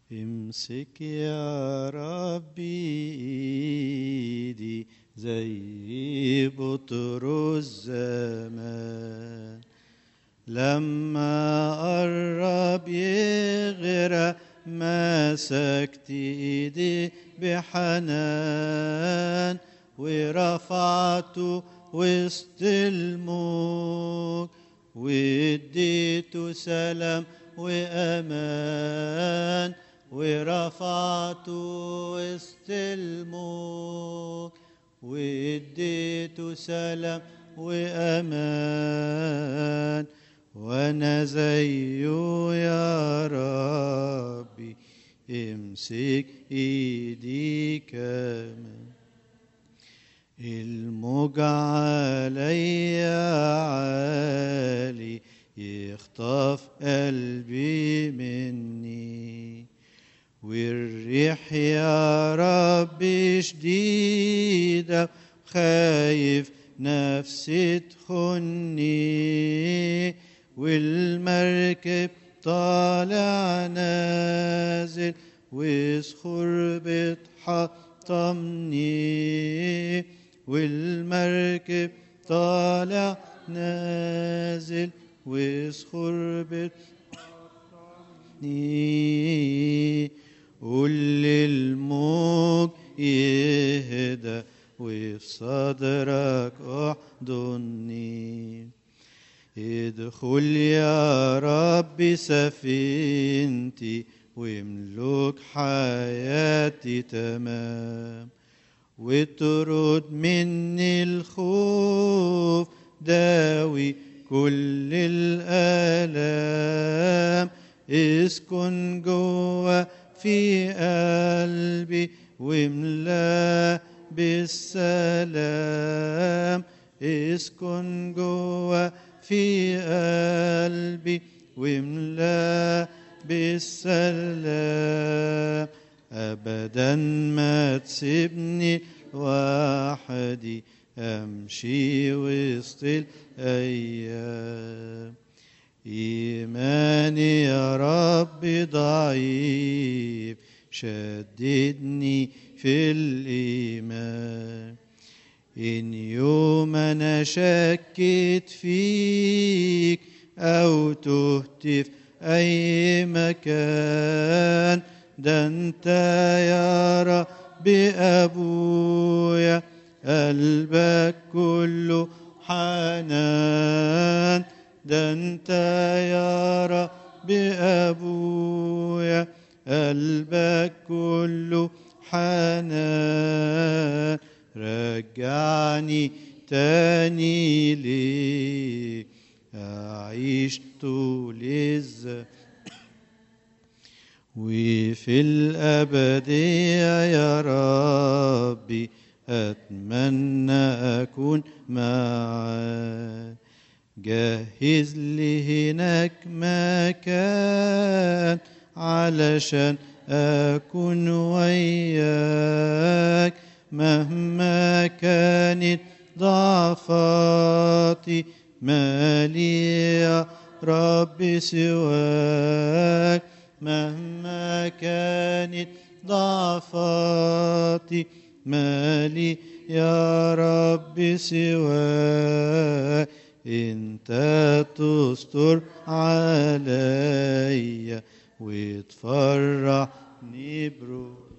امسك يا ربي ايدي زي بطرس زمان لما قرب يغرق مسكت ايدي بحنان ورفعته وسط الموج واديته سلام وامان ورفعته وسط الموج واديته سلام وامان وانا زيه يا ربي امسك ايدي كمان الموج عليا عالي يخطف قلبي مني والريح يا ربي شديدة خايف نفسي تخني والمركب طالع نازل وصخور بتحطمني والمركب طالع نازل وصخور بتحطمني قول للموج يهدى وفي صدرك احضني ادخل يا رب سفينتي واملك حياتي تمام وترد مني الخوف داوي كل الآلام اسكن جوا في قلبي واملاه بالسلام اسكن جوا في قلبي واملاه بالسلام ابدا ما تسيبني وحدي امشي وسط الايام ايماني يا رب ضعيف شددني في الايمان ان يوم انا شكيت فيك او تهت في اي مكان ده انت يا رب ابويا قلبك كله حنان ده انت يا رب ابويا قلبك كله حنان رجعني تاني ليك أعيش طول الزمان وفي الأبدية يا ربي أتمنى أكون معاك جهز لي هناك مكان علشان أكون وياك مهما كانت ضعفاتي ما لي يا رب سواك مهما كانت ضعفاتي ما لي يا رب سواك انت تستر عليا وتفرحني بروحك